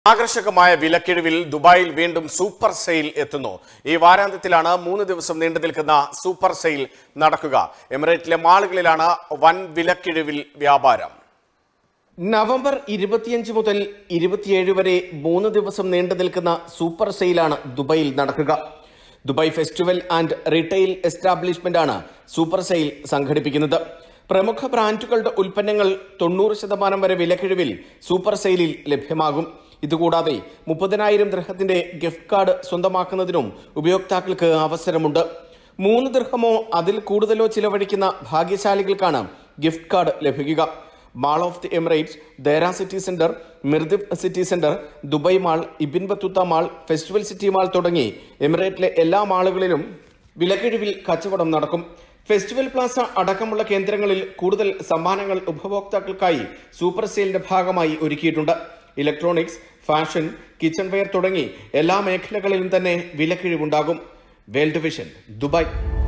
ആകർഷകമായ വിലക്കിഴിവിൽ ദുബായിൽ വീണ്ടും സൂപ്പർ സെയിൽ എത്തുന്നു ഈ വാരാന്ത്യത്തിലാണ് മൂന്ന് ദിവസം നീണ്ടു നിൽക്കുന്ന സൂപ്പർ സെയിൽ നടക്കുക എമിറേറ്റിലെ മാളുകളിലാണ് വൻ വിലക്കിഴിവിൽ വ്യാപാരം നവംബർ ഇരുപത്തിയഞ്ച് മുതൽ ഇരുപത്തിയേഴ് വരെ മൂന്ന് ദിവസം നീണ്ടു നിൽക്കുന്ന സൂപ്പർ സെയിലാണ് ദുബൈയിൽ നടക്കുക Dubai festival and retail establishment ആണ് സൂപ്പർ സെയിൽ സംഘടിപ്പിക്കുന്നത് പ്രമുഖ ബ്രാൻഡുകളുടെ ഉൽപ്പന്നങ്ങൾ തൊണ്ണൂറ് ശതമാനം വരെ വിലക്കിഴിവിൽ സൂപ്പർ സെയിലിൽ ലഭ്യമാകും ഇതുകൂടാതെ മുപ്പതിനായിരം ദൃഹത്തിന്റെ ഗിഫ്റ്റ് കാർഡ് സ്വന്തമാക്കുന്നതിനും ഉപയോക്താക്കൾക്ക് അവസരമുണ്ട് മൂന്ന് ദൃഹമോ അതിൽ കൂടുതലോ ചിലവഴിക്കുന്ന ഭാഗ്യശാലികൾക്കാണ് ഗിഫ്റ്റ് കാർഡ് ലഭിക്കുക mall of the Emirates Deira city centre Mirdif city centre Dubai mall Ibn Battuta mall festival city mall തുടങ്ങി എമിറേറ്റിലെ എല്ലാ മാളുകളിലും വിലക്കിഴിവിൽ കച്ചവടം നടക്കും ഫെസ്റ്റിവൽ പ്ലാസ അടക്കമുള്ള കേന്ദ്രങ്ങളിൽ കൂടുതൽ സമ്മാനങ്ങൾ ഉപഭോക്താക്കൾക്കായി സൂപ്പർ സെയിലിന്റെ ഭാഗമായി ഒരുക്കിയിട്ടുണ്ട് ഇലക്ട്രോണിക്സ് ഫാഷൻ കിച്ചൺ വെയർ തുടങ്ങി എല്ലാ മേഖലകളിലും തന്നെ വിലക്കിഴിവുണ്ടാകും വേൾഡ് വിഷൻ ദുബായ്